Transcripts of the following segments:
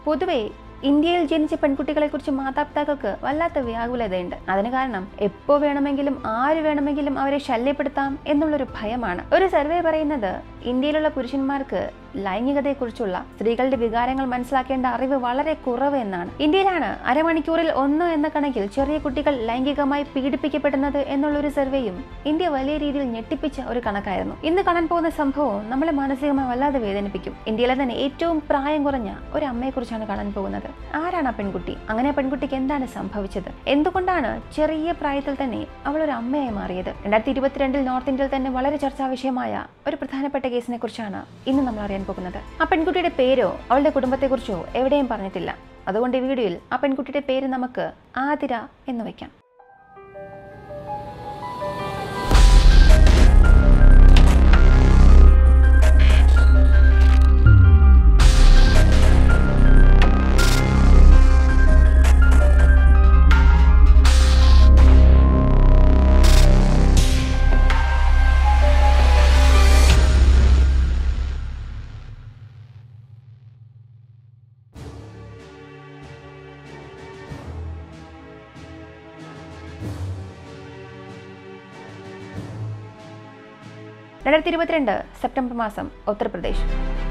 പൊതുവെ ഇന്ത്യയിൽ ജനിച്ച പെൺകുട്ടികളെക്കുറിച്ച് മാതാപിതാക്കൾക്ക് വല്ലാത്ത വ്യാകുലതയുണ്ട് അതിന് കാരണം എപ്പോ വേണമെങ്കിലും ആര് വേണമെങ്കിലും അവരെ ശല്യപ്പെടുത്താം എന്നുള്ളൊരു ഭയമാണ് ഒരു സർവേ പറയുന്നത് ഇന്ത്യയിലുള്ള പുരുഷന്മാർക്ക് ലൈംഗികതയെക്കുറിച്ചുള്ള സ്ത്രീകളുടെ വികാരങ്ങൾ മനസ്സിലാക്കേണ്ട അറിവ് വളരെ കുറവ് എന്നാണ് ഇന്ത്യയിലാണ് അരമണിക്കൂറിൽ ഒന്ന് എന്ന കണക്കിൽ ചെറിയ കുട്ടികൾ ലൈംഗികമായി പീഡിപ്പിക്കപ്പെടുന്നത് എന്നുള്ളൊരു സർവേയും ഇന്ത്യ വലിയ രീതിയിൽ ഞെട്ടിപ്പിച്ച ഒരു കണക്കായിരുന്നു ഇന്ന് കാണാൻ പോകുന്ന സംഭവം നമ്മളെ മാനസികമായി വല്ലാതെ വേദനിപ്പിക്കും ഇന്ത്യയിലെ തന്നെ ഏറ്റവും പ്രായം കുറഞ്ഞ ഒരു അമ്മയെക്കുറിച്ചാണ് കാണാൻ പോകുന്നത് ആരാണ് ആ പെൺകുട്ടി അങ്ങനെ ആ പെൺകുട്ടിക്ക് എന്താണ് സംഭവിച്ചത് എന്തുകൊണ്ടാണ് ചെറിയ പ്രായത്തിൽ തന്നെ അവൾ ഒരു അമ്മയായി മാറിയത് രണ്ടായിരത്തി ഇരുപത്തിരണ്ടിൽ നോർത്ത് ഇന്ത്യയിൽ തന്നെ വളരെ ചർച്ചാ വിഷയമായ ഒരു പ്രധാനപ്പെട്ട കേസിനെ കുറിച്ചാണ് ഇന്ന് നമ്മൾ അറിയാൻ പോകുന്നത് ആ പെൺകുട്ടിയുടെ പേരോ അവളുടെ കുടുംബത്തെക്കുറിച്ചോ എവിടെയും പറഞ്ഞിട്ടില്ല അതുകൊണ്ട് ഈ വീഡിയോയിൽ ആ പെൺകുട്ടിയുടെ പേര് നമുക്ക് ആതിര എന്ന് വെക്കാം രണ്ടായിരത്തി ഇരുപത്തിരണ്ട് സെപ്റ്റംബർ മാസം ഉത്തർപ്രദേശ്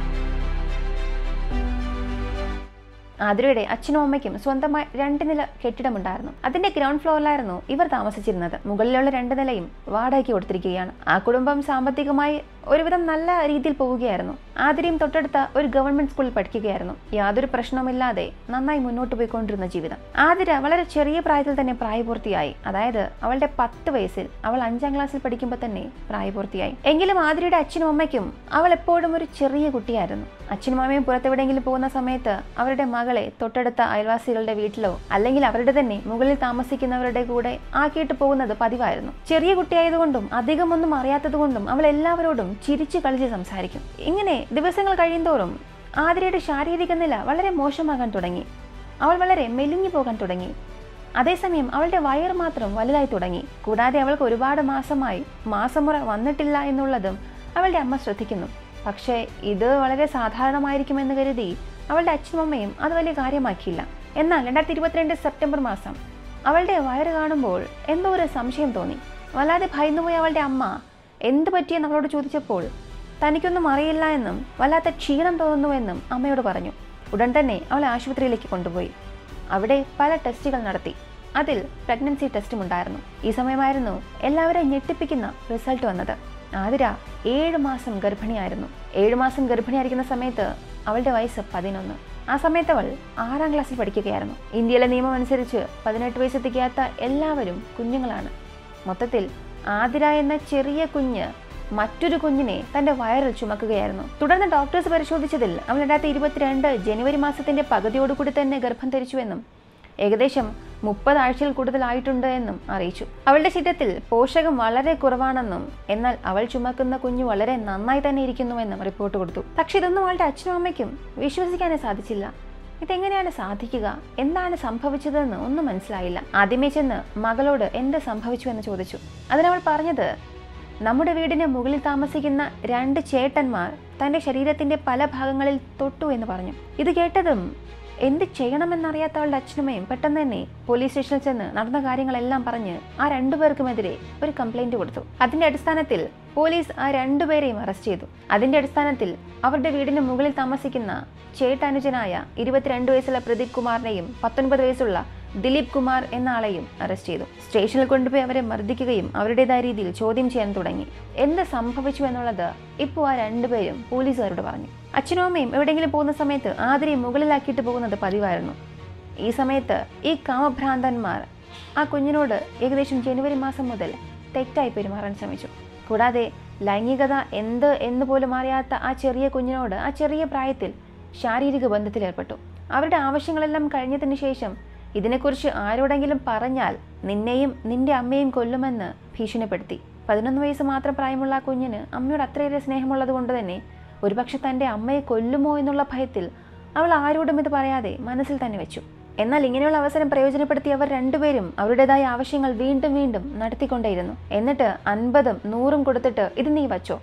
ആതിരയുടെ അച്ഛനും അമ്മയ്ക്കും സ്വന്തമായി രണ്ട് നില കെട്ടിടമുണ്ടായിരുന്നു അതിന്റെ ഗ്രൗണ്ട് ഫ്ലോറിലായിരുന്നു ഇവർ താമസിച്ചിരുന്നത് മുകളിലുള്ള രണ്ട് നിലയും വാടകയ്ക്ക് കൊടുത്തിരിക്കുകയാണ് ആ കുടുംബം സാമ്പത്തികമായി ഒരുവിധം നല്ല രീതിയിൽ പോവുകയായിരുന്നു ആതിരയും തൊട്ടടുത്ത ഒരു ഗവൺമെന്റ് സ്കൂളിൽ പഠിക്കുകയായിരുന്നു യാതൊരു പ്രശ്നവുമില്ലാതെ നന്നായി മുന്നോട്ട് പോയിക്കൊണ്ടിരുന്ന ജീവിതം ആതിര വളരെ ചെറിയ പ്രായത്തിൽ തന്നെ പ്രായപൂർത്തിയായി അതായത് അവളുടെ പത്ത് വയസ്സിൽ അവൾ അഞ്ചാം ക്ലാസ്സിൽ പഠിക്കുമ്പോൾ തന്നെ പ്രായപൂർത്തിയായി എങ്കിലും ആതിരയുടെ അച്ഛനും അമ്മയ്ക്കും അവൾ എപ്പോഴും ഒരു ചെറിയ കുട്ടിയായിരുന്നു അച്ഛനും അമ്മയും പുറത്തെവിടെയെങ്കിലും പോകുന്ന സമയത്ത് അവരുടെ മകളെ തൊട്ടടുത്ത അയൽവാസികളുടെ വീട്ടിലോ അല്ലെങ്കിൽ അവരുടെ തന്നെ മുകളിൽ താമസിക്കുന്നവരുടെ കൂടെ ആക്കിയിട്ട് പോകുന്നത് പതിവായിരുന്നു ചെറിയ കുട്ടിയായതുകൊണ്ടും അധികമൊന്നും അറിയാത്തതുകൊണ്ടും അവൾ എല്ലാവരോടും ചിരിച്ചു കളിച്ച് സംസാരിക്കും ഇങ്ങനെ ദിവസങ്ങൾ കഴിയുന്തോറും ആതിരയുടെ ശാരീരിക നില വളരെ മോശമാകാൻ തുടങ്ങി അവൾ വളരെ മെലിഞ്ഞു പോകാൻ തുടങ്ങി അതേസമയം അവളുടെ വയർ മാത്രം വലുതായി തുടങ്ങി കൂടാതെ അവൾക്ക് ഒരുപാട് മാസമായി മാസമുറ വന്നിട്ടില്ല എന്നുള്ളതും അവളുടെ അമ്മ ശ്രദ്ധിക്കുന്നു പക്ഷേ ഇത് വളരെ സാധാരണമായിരിക്കുമെന്ന് കരുതി അവളുടെ അച്ഛനും അമ്മയും അത് വലിയ കാര്യമാക്കിയില്ല എന്നാൽ രണ്ടായിരത്തി ഇരുപത്തിരണ്ട് സെപ്റ്റംബർ മാസം അവളുടെ വയറ് കാണുമ്പോൾ എന്തോ ഒരു സംശയം തോന്നി വല്ലാതെ ഭയന്നുപോയ അവളുടെ അമ്മ എന്ത് പറ്റിയെന്ന് അവളോട് ചോദിച്ചപ്പോൾ തനിക്കൊന്നും അറിയില്ല എന്നും വല്ലാത്ത ക്ഷീണം തോന്നുന്നുവെന്നും അമ്മയോട് പറഞ്ഞു ഉടൻ തന്നെ അവളെ ആശുപത്രിയിലേക്ക് കൊണ്ടുപോയി അവിടെ പല ടെസ്റ്റുകൾ നടത്തി അതിൽ പ്രഗ്നൻസി ടെസ്റ്റും ഉണ്ടായിരുന്നു ഈ സമയമായിരുന്നു എല്ലാവരെയും ഞെട്ടിപ്പിക്കുന്ന റിസൾട്ട് വന്നത് ആതിര ഏഴ് മാസം ഗർഭിണിയായിരുന്നു ഏഴ് മാസം ഗർഭിണിയായിരിക്കുന്ന സമയത്ത് അവളുടെ വയസ്സ് പതിനൊന്ന് ആ സമയത്ത് അവൾ ആറാം ക്ലാസ്സിൽ പഠിക്കുകയായിരുന്നു ഇന്ത്യയിലെ നിയമം അനുസരിച്ച് പതിനെട്ട് വയസ്സ് തികയാത്ത എല്ലാവരും കുഞ്ഞുങ്ങളാണ് മൊത്തത്തിൽ ആതിര എന്ന ചെറിയ കുഞ്ഞ് മറ്റൊരു കുഞ്ഞിനെ തന്റെ വയറിൽ ചുമക്കുകയായിരുന്നു തുടർന്ന് ഡോക്ടേഴ്സ് പരിശോധിച്ചതിൽ അവൾ രണ്ടായിരത്തി ഇരുപത്തിരണ്ട് ജനുവരി മാസത്തിന്റെ പകുതിയോടുകൂടി തന്നെ ഗർഭം ധരിച്ചുവെന്നും ഏകദേശം മുപ്പത് ആഴ്ചയിൽ കൂടുതലായിട്ടുണ്ട് എന്നും അറിയിച്ചു അവളുടെ ശരീരത്തിൽ പോഷകം വളരെ കുറവാണെന്നും എന്നാൽ അവൾ ചുമക്കുന്ന കുഞ്ഞു വളരെ നന്നായി തന്നെ ഇരിക്കുന്നുവെന്നും റിപ്പോർട്ട് കൊടുത്തു പക്ഷെ ഇതൊന്നും അവളുടെ അച്ഛനും അമ്മയ്ക്കും വിശ്വസിക്കാനേ സാധിച്ചില്ല ഇതെങ്ങനെയാണ് സാധിക്കുക എന്താണ് സംഭവിച്ചതെന്ന് ഒന്നും മനസ്സിലായില്ല ആദ്യമേ ചെന്ന് മകളോട് എന്ത് സംഭവിച്ചു എന്ന് ചോദിച്ചു അതിനവൾ പറഞ്ഞത് നമ്മുടെ വീടിന് മുകളിൽ താമസിക്കുന്ന രണ്ട് ചേട്ടന്മാർ തന്റെ ശരീരത്തിന്റെ പല ഭാഗങ്ങളിൽ തൊട്ടു എന്ന് പറഞ്ഞു ഇത് കേട്ടതും എന്ത് ചെയ്യണമെന്നറിയാത്ത അവളുടെ അച്ഛനമ്മയും പെട്ടെന്ന് തന്നെ പോലീസ് സ്റ്റേഷനിൽ ചെന്ന് നടന്ന കാര്യങ്ങളെല്ലാം പറഞ്ഞ് ആ രണ്ടുപേർക്കുമെതിരെ ഒരു കംപ്ലൈന്റ് കൊടുത്തു അതിന്റെ അടിസ്ഥാനത്തിൽ പോലീസ് ആ രണ്ടുപേരെയും അറസ്റ്റ് ചെയ്തു അതിന്റെ അടിസ്ഥാനത്തിൽ അവരുടെ വീടിന് മുകളിൽ താമസിക്കുന്ന ചേട്ടാനുജനായ ഇരുപത്തിരണ്ട് വയസ്സുള്ള പ്രദീപ് കുമാറിനെയും പത്തൊൻപത് വയസ്സുള്ള ദിലീപ് കുമാർ എന്ന ആളെയും അറസ്റ്റ് ചെയ്തു സ്റ്റേഷനിൽ കൊണ്ടുപോയി അവരെ മർദ്ദിക്കുകയും അവരുടേതായ രീതിയിൽ ചോദ്യം ചെയ്യാൻ തുടങ്ങി എന്ത് സംഭവിച്ചു എന്നുള്ളത് ഇപ്പോൾ ആ രണ്ടുപേരും പോലീസുകാരോട് പറഞ്ഞു അച്ഛനും അമ്മയും എവിടെയെങ്കിലും പോകുന്ന സമയത്ത് ആതിരയെ മുകളിലാക്കിയിട്ട് പോകുന്നത് പതിവായിരുന്നു ഈ സമയത്ത് ഈ കാമഭ്രാന്തന്മാർ ആ കുഞ്ഞിനോട് ഏകദേശം ജനുവരി മാസം മുതൽ തെറ്റായി പെരുമാറാൻ ശ്രമിച്ചു കൂടാതെ ലൈംഗികത എന്ത് എന്ന് പോലും അറിയാത്ത ആ ചെറിയ കുഞ്ഞിനോട് ആ ചെറിയ പ്രായത്തിൽ ശാരീരിക ബന്ധത്തിലേർപ്പെട്ടു അവരുടെ ആവശ്യങ്ങളെല്ലാം കഴിഞ്ഞതിന് ശേഷം ഇതിനെക്കുറിച്ച് ആരോടെങ്കിലും പറഞ്ഞാൽ നിന്നെയും നിന്റെ അമ്മയും കൊല്ലുമെന്ന് ഭീഷണിപ്പെടുത്തി പതിനൊന്ന് വയസ്സ് മാത്രം പ്രായമുള്ള ആ കുഞ്ഞിന് അമ്മയോട് അത്രയേറെ സ്നേഹമുള്ളത് കൊണ്ട് തന്നെ ഒരുപക്ഷെ തൻ്റെ അമ്മയെ കൊല്ലുമോ എന്നുള്ള ഭയത്തിൽ അവൾ ആരോടും ഇത് പറയാതെ മനസ്സിൽ തന്നെ വെച്ചു എന്നാൽ ഇങ്ങനെയുള്ള അവസരം പ്രയോജനപ്പെടുത്തി അവർ രണ്ടുപേരും അവരുടേതായ ആവശ്യങ്ങൾ വീണ്ടും വീണ്ടും നടത്തിക്കൊണ്ടേയിരുന്നു എന്നിട്ട് അൻപതും നൂറും കൊടുത്തിട്ട് ഇത് നീ വച്ചോ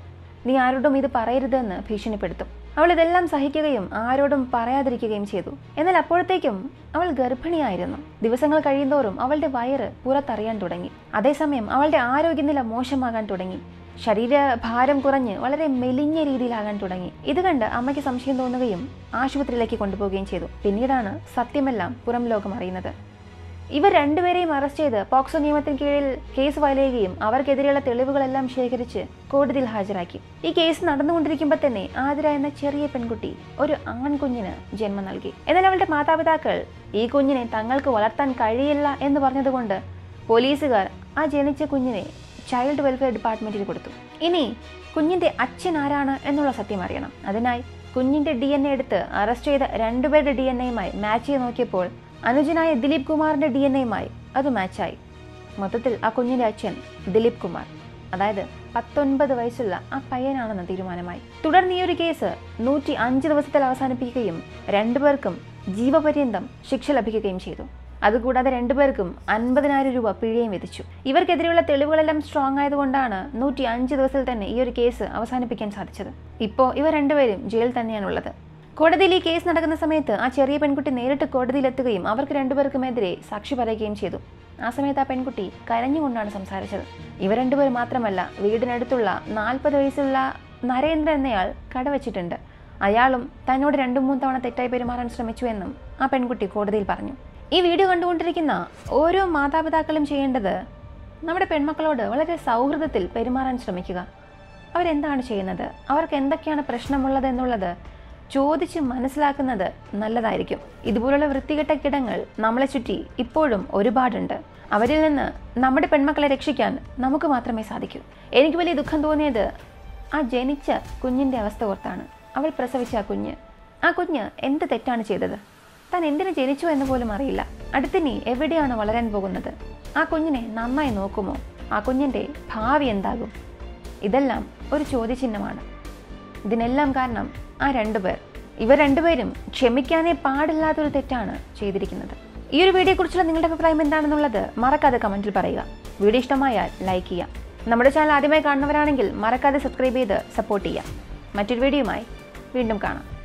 നീ ആരോടും ഇത് പറയരുതെന്ന് ഭീഷണിപ്പെടുത്തും അവൾ ഇതെല്ലാം സഹിക്കുകയും ആരോടും പറയാതിരിക്കുകയും ചെയ്തു എന്നാൽ അപ്പോഴത്തേക്കും അവൾ ഗർഭിണിയായിരുന്നു ദിവസങ്ങൾ കഴിയുന്തോറും അവളുടെ വയറ് പുറത്തറിയാൻ തുടങ്ങി അതേസമയം അവളുടെ ആരോഗ്യനില മോശമാകാൻ തുടങ്ങി ശരീര ഭാരം കുറഞ്ഞ് വളരെ മെലിഞ്ഞ രീതിയിലാകാൻ തുടങ്ങി ഇത് കണ്ട് അമ്മയ്ക്ക് സംശയം തോന്നുകയും ആശുപത്രിയിലേക്ക് കൊണ്ടുപോവുകയും ചെയ്തു പിന്നീടാണ് സത്യമെല്ലാം പുറം ലോകം അറിയുന്നത് ഇവർ രണ്ടുപേരെയും അറസ്റ്റ് ചെയ്ത് പോക്സോ നിയമത്തിന് കീഴിൽ കേസ് ഫയൽ ചെയ്യുകയും അവർക്കെതിരെയുള്ള തെളിവുകളെല്ലാം ശേഖരിച്ച് കോടതിയിൽ ഹാജരാക്കി ഈ കേസ് നടന്നുകൊണ്ടിരിക്കുമ്പോൾ തന്നെ ആതിര എന്ന ചെറിയ പെൺകുട്ടി ഒരു ആൺകുഞ്ഞിന് ജന്മം നൽകി എന്നാൽ അവളുടെ മാതാപിതാക്കൾ ഈ കുഞ്ഞിനെ തങ്ങൾക്ക് വളർത്താൻ കഴിയില്ല എന്ന് പറഞ്ഞതുകൊണ്ട് പോലീസുകാർ ആ ജനിച്ച കുഞ്ഞിനെ ചൈൽഡ് വെൽഫെയർ ഡിപ്പാർട്ട്മെന്റിൽ കൊടുത്തു ഇനി കുഞ്ഞിന്റെ അച്ഛൻ ആരാണ് എന്നുള്ള സത്യം അറിയണം അതിനായി കുഞ്ഞിന്റെ ഡി എൻ എ എടുത്ത് അറസ്റ്റ് ചെയ്ത രണ്ടുപേരുടെ ഡി എൻ എയുമായി മാച്ച് ചെയ്ത് നോക്കിയപ്പോൾ അനുജനായ ദിലീപ് കുമാറിന്റെ ഡി എൻ എയുമായി അത് മാച്ചായി മൊത്തത്തിൽ ആ കുഞ്ഞിന്റെ അച്ഛൻ ദിലീപ് കുമാർ അതായത് പത്തൊൻപത് വയസ്സുള്ള ആ പയ്യനാണെന്ന തീരുമാനമായി തുടർന്ന് ഈ ഒരു കേസ് നൂറ്റി അഞ്ച് ദിവസത്തിൽ അവസാനിപ്പിക്കുകയും രണ്ടുപേർക്കും ജീവപര്യന്തം ശിക്ഷ ലഭിക്കുകയും ചെയ്തു അതുകൂടാതെ രണ്ടുപേർക്കും അൻപതിനായിരം രൂപ പിഴയും വിധിച്ചു ഇവർക്കെതിരെയുള്ള തെളിവുകളെല്ലാം സ്ട്രോങ് ആയതുകൊണ്ടാണ് നൂറ്റി അഞ്ച് ദിവസത്തിൽ തന്നെ ഈ ഒരു കേസ് അവസാനിപ്പിക്കാൻ സാധിച്ചത് ഇപ്പോൾ ഇവർ രണ്ടുപേരും ജയിലിൽ തന്നെയാണുള്ളത് കോടതിയിൽ ഈ കേസ് നടക്കുന്ന സമയത്ത് ആ ചെറിയ പെൺകുട്ടി നേരിട്ട് കോടതിയിലെത്തുകയും അവർക്ക് രണ്ടുപേർക്കുമെതിരെ സാക്ഷി പറയുകയും ചെയ്തു ആ സമയത്ത് ആ പെൺകുട്ടി കരഞ്ഞുകൊണ്ടാണ് സംസാരിച്ചത് ഇവർ രണ്ടുപേർ മാത്രമല്ല വീടിനടുത്തുള്ള നാൽപ്പത് വയസ്സുള്ള നരേന്ദ്രൻ എന്നയാൾ കടവച്ചിട്ടുണ്ട് അയാളും തന്നോട് രണ്ടു മൂന്ന് തവണ തെറ്റായി പെരുമാറാൻ ശ്രമിച്ചു എന്നും ആ പെൺകുട്ടി കോടതിയിൽ പറഞ്ഞു ഈ വീഡിയോ കണ്ടുകൊണ്ടിരിക്കുന്ന ഓരോ മാതാപിതാക്കളും ചെയ്യേണ്ടത് നമ്മുടെ പെൺമക്കളോട് വളരെ സൗഹൃദത്തിൽ പെരുമാറാൻ ശ്രമിക്കുക അവരെന്താണ് ചെയ്യുന്നത് അവർക്ക് എന്തൊക്കെയാണ് പ്രശ്നമുള്ളത് എന്നുള്ളത് ചോദിച്ച് മനസ്സിലാക്കുന്നത് നല്ലതായിരിക്കും ഇതുപോലുള്ള വൃത്തികെട്ട കിടങ്ങൾ നമ്മളെ ചുറ്റി ഇപ്പോഴും ഒരുപാടുണ്ട് അവരിൽ നിന്ന് നമ്മുടെ പെൺമക്കളെ രക്ഷിക്കാൻ നമുക്ക് മാത്രമേ സാധിക്കൂ എനിക്ക് വലിയ ദുഃഖം തോന്നിയത് ആ ജനിച്ച കുഞ്ഞിൻ്റെ അവസ്ഥ ഓർത്താണ് അവൾ പ്രസവിച്ച ആ കുഞ്ഞ് ആ കുഞ്ഞ് എന്ത് തെറ്റാണ് ചെയ്തത് താൻ എന്തിനു ജനിച്ചു എന്ന് പോലും അറിയില്ല അടുത്തിനി എവിടെയാണ് വളരാൻ പോകുന്നത് ആ കുഞ്ഞിനെ നന്നായി നോക്കുമോ ആ കുഞ്ഞിൻ്റെ ഭാവി എന്താകും ഇതെല്ലാം ഒരു ചോദ്യചിഹ്നമാണ് ഇതിനെല്ലാം കാരണം ആ രണ്ടുപേർ ഇവർ രണ്ടുപേരും ക്ഷമിക്കാനേ പാടില്ലാത്തൊരു തെറ്റാണ് ചെയ്തിരിക്കുന്നത് ഈ ഒരു വീഡിയോയെക്കുറിച്ചുള്ള നിങ്ങളുടെ അഭിപ്രായം എന്താണെന്നുള്ളത് മറക്കാതെ കമൻറ്റിൽ പറയുക വീഡിയോ ഇഷ്ടമായാൽ ലൈക്ക് ചെയ്യാം നമ്മുടെ ചാനൽ ആദ്യമായി കാണുന്നവരാണെങ്കിൽ മറക്കാതെ സബ്സ്ക്രൈബ് ചെയ്ത് സപ്പോർട്ട് ചെയ്യാം മറ്റൊരു വീഡിയോയുമായി വീണ്ടും കാണാം